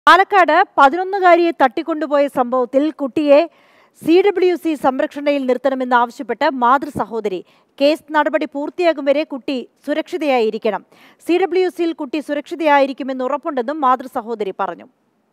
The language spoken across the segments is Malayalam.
പാലക്കാട് പതിനൊന്നുകാരിയെ തട്ടിക്കൊണ്ടുപോയ സംഭവത്തിൽ കുട്ടിയെ സി ഡബ്ല്യു സി സംരക്ഷണയിൽ നിർത്തണമെന്നാവശ്യപ്പെട്ട് മാതൃ സഹോദരി കേസ് നടപടി പൂർത്തിയാകും വരെ കുട്ടി സുരക്ഷിതയായിരിക്കണം സി ഡബ്ല്യു സിയിൽ കുട്ടി സുരക്ഷിതയായിരിക്കുമെന്ന് ഉറപ്പുണ്ടെന്നും മാതൃ സഹോദരി പറഞ്ഞു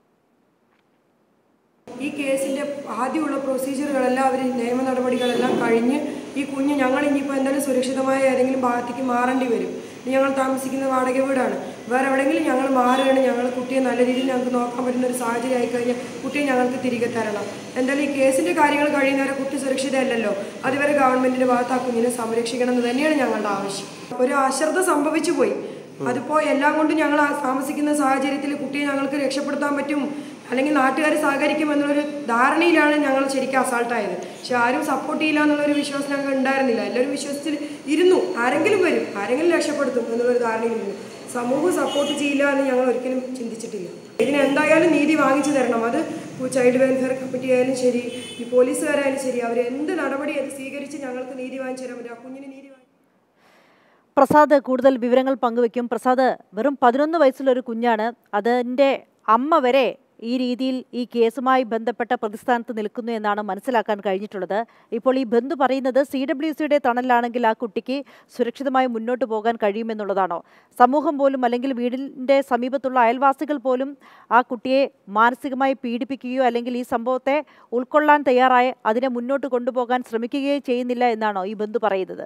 ഈ കേസിൻ്റെ ആദ്യമുള്ള പ്രൊസീജിയറുകളെല്ലാം അവർ നിയമ നടപടികളെല്ലാം കഴിഞ്ഞ് ഈ കുഞ്ഞ് ഞങ്ങൾ ഇനിയിപ്പോൾ എന്തായാലും സുരക്ഷിതമായ ഏതെങ്കിലും ഭാഗത്തേക്ക് മാറേണ്ടി വരും ഇനി ഞങ്ങൾ താമസിക്കുന്ന വാടക വീടാണ് വേറെ എവിടെയെങ്കിലും ഞങ്ങൾ മാറുകയാണ് ഞങ്ങൾ കുട്ടിയെ നല്ല രീതിയിൽ ഞങ്ങൾക്ക് നോക്കാൻ പറ്റുന്ന ഒരു സാഹചര്യം ആയിക്കഴിഞ്ഞാൽ കുട്ടിയെ ഞങ്ങൾക്ക് തിരികെ തരണം എന്തായാലും ഈ കേസിൻ്റെ കാര്യങ്ങൾ കഴിയുന്നവരെ കുട്ടി സുരക്ഷിതയല്ലല്ലോ അതുവരെ ഗവൺമെൻറ്റിൻ്റെ ഭാഗത്ത് ആ കുഞ്ഞിനെ സംരക്ഷിക്കണം എന്ന് തന്നെയാണ് ഞങ്ങളുടെ ആവശ്യം ഒരു അശ്രദ്ധ സംഭവിച്ചു പോയി അതിപ്പോൾ എല്ലാം കൊണ്ടും ഞങ്ങൾ ആ താമസിക്കുന്ന സാഹചര്യത്തിൽ കുട്ടിയെ ഞങ്ങൾക്ക് രക്ഷപ്പെടുത്താൻ പറ്റും അല്ലെങ്കിൽ നാട്ടുകാർ സഹകരിക്കും എന്നുള്ളൊരു ധാരണയിലാണ് ഞങ്ങൾ ശരിക്കും അസാൾട്ടായത് പക്ഷെ ആരും സപ്പോർട്ട് ചെയ്യില്ല എന്നുള്ളൊരു വിശ്വാസം ഞങ്ങൾക്ക് ഉണ്ടായിരുന്നില്ല എല്ലാവരും വിശ്വസിച്ചിൽ ഇരുന്നു ആരെങ്കിലും വരും ആരെങ്കിലും രക്ഷപ്പെടുത്തും എന്നുള്ളൊരു ധാരണയിലിരുന്നു സമൂഹം സപ്പോർട്ട് ചെയ്യില്ല എന്ന് ഞങ്ങൾ ഒരിക്കലും ചിന്തിച്ചിട്ടില്ല ഇതിന് എന്തായാലും നീതി വാങ്ങിച്ചു തരണം അത് ചൈൽഡ് വെൽഫെയർ കമ്മിറ്റി ആയാലും ശരി ഈ പോലീസുകാരായാലും ശരി അവർ എന്ത് നടപടി അത് സ്വീകരിച്ച് ഞങ്ങൾക്ക് നീതി വാങ്ങിച്ചു തരാൻ പറ്റും ആ കുഞ്ഞിന് നീതി വാങ്ങി പ്രസാദ് കൂടുതൽ വിവരങ്ങൾ പങ്കുവെക്കും പ്രസാദ് വെറും പതിനൊന്ന് വയസ്സുള്ള ഒരു കുഞ്ഞാണ് അതിൻ്റെ അമ്മ വരെ ഈ രീതിയിൽ ഈ കേസുമായി ബന്ധപ്പെട്ട പ്രതിസ്ഥാനത്ത് നിൽക്കുന്നു എന്നാണ് മനസ്സിലാക്കാൻ കഴിഞ്ഞിട്ടുള്ളത് ഇപ്പോൾ ഈ ബന്ധു പറയുന്നത് സി ഡബ്ല്യു സിയുടെ തണലിലാണെങ്കിൽ ആ കുട്ടിക്ക് സുരക്ഷിതമായി മുന്നോട്ട് പോകാൻ കഴിയുമെന്നുള്ളതാണോ സമൂഹം പോലും അല്ലെങ്കിൽ വീടിൻ്റെ സമീപത്തുള്ള അയൽവാസികൾ പോലും ആ കുട്ടിയെ മാനസികമായി പീഡിപ്പിക്കുകയോ അല്ലെങ്കിൽ ഈ സംഭവത്തെ ഉൾക്കൊള്ളാൻ തയ്യാറായി അതിനെ മുന്നോട്ട് കൊണ്ടുപോകാൻ ശ്രമിക്കുകയോ ചെയ്യുന്നില്ല എന്നാണോ ഈ ബന്ധു പറയുന്നത്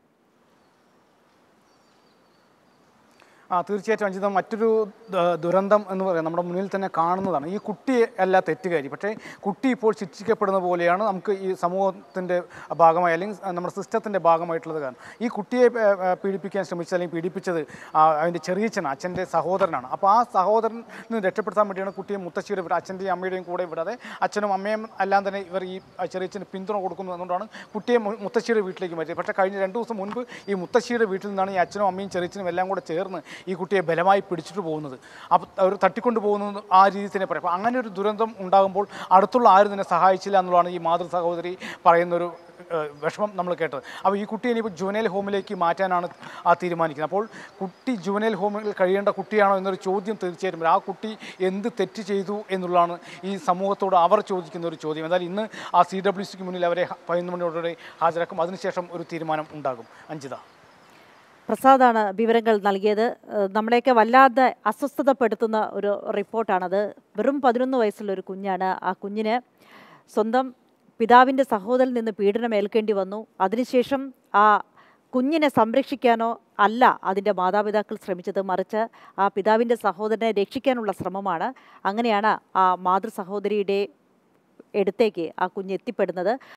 ആ തീർച്ചയായിട്ടും അഞ്ചിത മറ്റൊരു ദ- ദുരന്തം എന്ന് പറയാം നമ്മുടെ മുന്നിൽ തന്നെ കാണുന്നതാണ് ഈ കുട്ടി അല്ല തെറ്റുകാരി പക്ഷേ കുട്ടി ഇപ്പോൾ ശിക്ഷിക്കപ്പെടുന്ന പോലെയാണ് നമുക്ക് ഈ സമൂഹത്തിൻ്റെ ഭാഗമായി അല്ലെങ്കിൽ നമ്മുടെ സിസ്റ്റത്തിൻ്റെ ഭാഗമായിട്ടുള്ളത് കാരണം ഈ കുട്ടിയെ ഏ, ഏ, പീഡിപ്പിക്കാൻ ശ്രമിച്ചത് അല്ലെങ്കിൽ പീഡിപ്പിച്ചത് ആ, അതിൻ്റെ ചെറിയച്ഛൻ അച്ഛൻ്റെ സഹോദരനാണ് അപ്പോൾ ആ സഹോദരന് രക്ഷപ്പെടുത്താൻ വേണ്ടിയാണ് കുട്ടിയെ മുത്തശ്ശിയുടെ ഇവിടെ അച്ഛൻ്റെയും അമ്മയുടെയും കൂടെ വിടാതെ അച്ഛനും അമ്മയും എല്ലാം തന്നെ ഇവർ ഈ ചെറിയച്ഛന് പിന്തുണ കൊടുക്കുന്നത് അതുകൊണ്ടാണ് കുട്ടിയെ മു- മുത്തശ്ശിയുടെ വീട്ടിലേക്ക് മാറ്റിയത് പക്ഷേ കഴിഞ്ഞ രണ്ട് ദിവസം മുൻപ് ഈ മുത്തശ്ശിയുടെ വീട്ടിൽ നിന്നാണ് ഈ അച്ഛനും അമ്മയും ചെറിയച്ഛനും എല്ലാം കൂടെ ചേർന്ന് ഈ കുട്ടിയെ ബലമായി പിടിച്ചിട്ട് പോകുന്നത് അപ്പോൾ അവർ തട്ടിക്കൊണ്ട് പോകുന്നത് ആ രീതിയിൽ തന്നെ പറയാം അപ്പോൾ അങ്ങനെ ഒരു ദുരന്തം ഉണ്ടാകുമ്പോൾ അടുത്തുള്ള ആരും തന്നെ സഹായിച്ചില്ല എന്നുള്ളതാണ് ഈ മാതൃ സഹോദരി പറയുന്നൊരു ഏഹ്, വിഷമം നമ്മൾ കേട്ടത് അപ്പോൾ ഈ കുട്ടിയെ ഇനിയിപ്പോൾ ജുവനൈൽ ഹോമിലേക്ക് മാറ്റാനാണ് ആ തീരുമാനിക്കുന്നത് അപ്പോൾ കുട്ടി ജുവനൈൽ ഹോമിൽ കഴിയേണ്ട കുട്ടിയാണോ എന്നൊരു ചോദ്യം തീർച്ചയായിട്ടും വരും. ആ കുട്ടി എന്ത് തെറ്റ് ചെയ്തു എന്നുള്ളതാണ് ഈ സമൂഹത്തോട് അവർ ചോദിക്കുന്ന ഒരു ചോദ്യം എന്നാൽ ഇന്ന് ആ സി ഡബ്ല്യു സിക്ക് മുന്നിൽ അവരെ ഹ- പതിനൊന്ന് മണിയോടെ ഹാജരാക്കും അതിനുശേഷം ഒരു തീരുമാനം ഉണ്ടാകും അഞ്ചിത പ്രസാദാണ് വിവരങ്ങൾ നൽകിയത് ഏഹ് നമ്മളെയൊക്കെ വല്ലാതെ അസ്വസ്ഥതപ്പെടുത്തുന്ന ഒരു റിപ്പോർട്ടാണത് വെറും പതിനൊന്ന് വയസ്സുള്ള ഒരു കുഞ്ഞാണ് ആ കുഞ്ഞിന് സ്വന്തം പിതാവിൻ്റെ സഹോദരനിൽ നിന്ന് പീഡനം ഏൽക്കേണ്ടി വന്നു അതിനുശേഷം ആ കുഞ്ഞിനെ സംരക്ഷിക്കാനോ അല്ല അതിൻ്റെ മാതാപിതാക്കൾ ശ്രമിച്ചത് മറിച്ച് ആ പിതാവിൻ്റെ സഹോദരനെ രക്ഷിക്കാനുള്ള ശ്രമമാണ് അങ്ങനെയാണ് ആ മാതൃ സഹോദരിയുടെ അടുത്തേക്ക് ആ കുഞ്ഞ് എത്തിപ്പെടുന്നത്